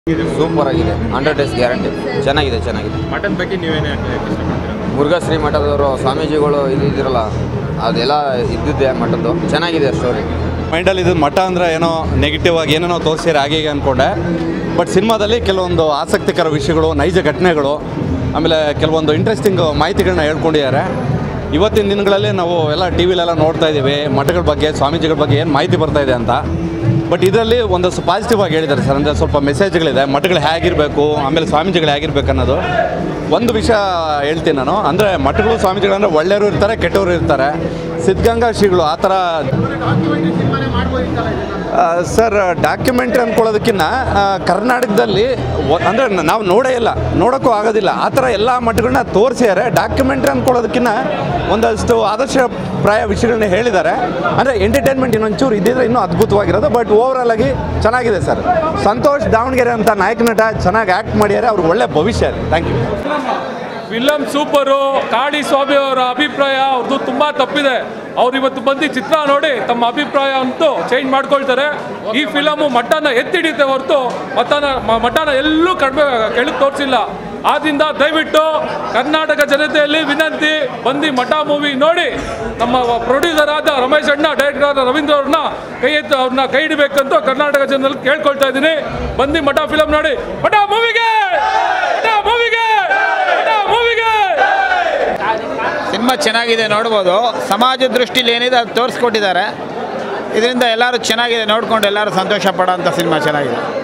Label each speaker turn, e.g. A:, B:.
A: super ಆಗಿದೆ hundred days guarantee ಚೆನ್ನಾಗಿದೆ ಚೆನ್ನಾಗಿದೆ
B: ಮಟನ್ ಬಗ್ಗೆ ನೀವೇನೇ ಇಷ್ಟಪಡ್ತೀರಾ
A: ಮುರುಘಾಶ್ರೀ ಮಠದವರು ಸ್ವಾಮೀಜಿಗಳು ಇದು ಇದಿರಲ್ಲ ಅದೆಲ್ಲ ಇದ್ದಿದ್ದೆ ಮಠದ್ದು ಚೆನ್ನಾಗಿದೆ ಸ್ಟೋರಿ
C: ಮೈಂಡಲ್ಲಿ ಇದು ಮಠ ಅಂದರೆ ಏನೋ ನೆಗೆಟಿವ್ ಆಗಿ ಏನೇನೋ ತೋರಿಸಿರಿ ಹಾಗೆ ಹೀಗೆ ಅಂದ್ಕೊಂಡೆ ಬಟ್ ಸಿನಿಮಾದಲ್ಲಿ ಕೆಲವೊಂದು ಆಸಕ್ತಿಕರ ವಿಷಯಗಳು ನೈಜ ಘಟನೆಗಳು ಆಮೇಲೆ ಕೆಲವೊಂದು ಇಂಟ್ರೆಸ್ಟಿಂಗ್ ಮಾಹಿತಿಗಳನ್ನ ಹೇಳ್ಕೊಂಡಿದ್ದಾರೆ ಇವತ್ತಿನ ದಿನಗಳಲ್ಲಿ ನಾವು ಎಲ್ಲ ಟಿ ವಿಲೆಲ್ಲ ನೋಡ್ತಾ ಇದ್ದೀವಿ ಮಠಗಳ ಬಗ್ಗೆ ಸ್ವಾಮೀಜಿಗಳ ಬಗ್ಗೆ ಏನು ಮಾಹಿತಿ ಬರ್ತಾ ಇದೆ ಅಂತ ಬಟ್ ಇದರಲ್ಲಿ ಒಂದಷ್ಟು ಪಾಸಿಟಿವ್ ಆಗಿ ಹೇಳಿದ್ದಾರೆ ಸರ್ ಅಂದರೆ ಸ್ವಲ್ಪ ಮೆಸೇಜ್ಗಳಿದೆ ಮಠಗಳು ಹೇಗಿರಬೇಕು ಆಮೇಲೆ ಸ್ವಾಮೀಜಿಗಳು ಹೇಗಿರ್ಬೇಕು ಅನ್ನೋದು ಒಂದು ವಿಷಯ ಹೇಳ್ತೀನಿ ನಾನು ಅಂದರೆ ಮಠಗಳು ಸ್ವಾಮೀಜಿಗಳು ಅಂದರೆ ಒಳ್ಳೆಯವರು ಇರ್ತಾರೆ ಕೆಟ್ಟವರು ಇರ್ತಾರೆ ಸಿದ್ಧಗಂಗಾ ಶ್ರೀಗಳು ಆ ಥರ ಆ, ಸರ್ ಡಾಕ್ಯುಮೆಂಟ್ರಿ ಅಂದ್ಕೊಳ್ಳೋದಕ್ಕಿಂತ ಆ, ಕರ್ನಾಟಕದಲ್ಲಿ ಒ- ಅಂದರೆ ನಾವು ನೋಡೇ ಇಲ್ಲ ನೋಡೋಕ್ಕೂ ಆಗೋದಿಲ್ಲ ಆ ಥರ ಎಲ್ಲ ಮಠಗಳನ್ನ ತೋರಿಸಿದ್ದಾರೆ ಡಾಕ್ಯುಮೆಂಟ್ರಿ ಅಂದ್ಕೊಳ್ಳೋದಕ್ಕಿಂತ ಒಂದಷ್ಟು ಆದರ್ಶ ಪ್ರಾಯ ವಿಷಯಗಳನ್ನ ಹೇಳಿದ್ದಾರೆ ಅಂದರೆ ಎಂಟರ್ಟೈನ್ಮೆಂಟ್ ಇನ್ನೊಂಚೂರು ಇದ್ದಿದ್ರೆ ಇನ್ನೂ ಅದ್ಭುತವಾಗಿರೋದು ಬಟ್ ಓವರಾಲ್ ಆಗಿ ಚೆನ್ನಾಗಿದೆ ಸರ್ ಸಂತೋಷ್ ದಾವಣಗೆರೆ ಅಂತ ನಾಯಕ ನಟ ಚೆನ್ನಾಗಿ ಆ್ಯಕ್ಟ್ ಮಾಡಿದ್ದಾರೆ ಅವ್ರಿಗೆ ಒಳ್ಳೆ ಭವಿಷ್ಯ ಇದೆ thank you
D: film super Kali Swami ಅವರ ಅಭಿಪ್ರಾಯ ಅವ್ರದ್ದು ತುಂಬ ತಪ್ಪಿದೆ ಅವ್ರು ಇವತ್ತು ಬಂದು ಚಿತ್ರ ನೋಡಿ ತಮ್ಮ ಅಭಿಪ್ರಾಯ ಅಂತೂ ಚೇಂಜ್ ಮಾಡ್ಕೊಳ್ತಾರೆ ಈ ಫಿಲಮು ಮಠನ ಎತ್ತಿಡಿತೆ ಹೊರತು ಮಠನ ಮ- ಮಠನ ಎಲ್ಲೂ ಕಡಿಮೆ ಕೆಳಗೆ ತೋರಿಸಿಲ್ಲ ಆದ್ರಿಂದ ದಯವಿಟ್ಟು ಕರ್ನಾಟಕ ಜನತೆಯಲ್ಲಿ ವಿನಂತಿ ಬಂದು ಮಠ ಮೂವಿ ನೋಡಿ ನಮ್ಮ ಪ್ರೊಡ್ಯೂಸರ್ ಆದ ರಮೇಶ್ ಅಣ್ಣ ಡೈರೆಕ್ಟರ್ ಆದ ರವೀಂದ್ರ ಅವ್ರನ್ನ ಕೈ ಎತ್ತು ಅವ್ರನ್ನ ಕೈ ಹಿಡಿಬೇಕಂತ ಕರ್ನಾಟಕ ಜನರಲ್ಲಿ ಕೇಳ್ಕೊಳ್ತಾ ಇದ್ದೀನಿ ಬಂದು ಮಠ ಫಿಲಮ್ ನೋಡಿ ಮಠ ಮೂವಿಗೆ ಮಠ ಮೂವಿಗೆ ಮಠ ಮೂವಿಗೆ
E: ಸಿನಿಮಾ ಚೆನ್ನಾಗಿದೆ ನೋಡ್ಬೋದು ಸಮಾಜ ದೃಷ್ಟಿಲಿ ಏನಿದೆ ಅದು ತೋರಿಸ್ಕೊಟ್ಟಿದ್ದಾರೆ ಇದರಿಂದ ಎಲ್ಲರೂ ಚೆನ್ನಾಗಿದೆ ನೋಡ್ಕೊಂಡು ಎಲ್ಲರೂ ಸಂತೋಷ ಪಡೋಂಥ ಸಿನಿಮಾ ಚೆನ್ನಾಗಿದೆ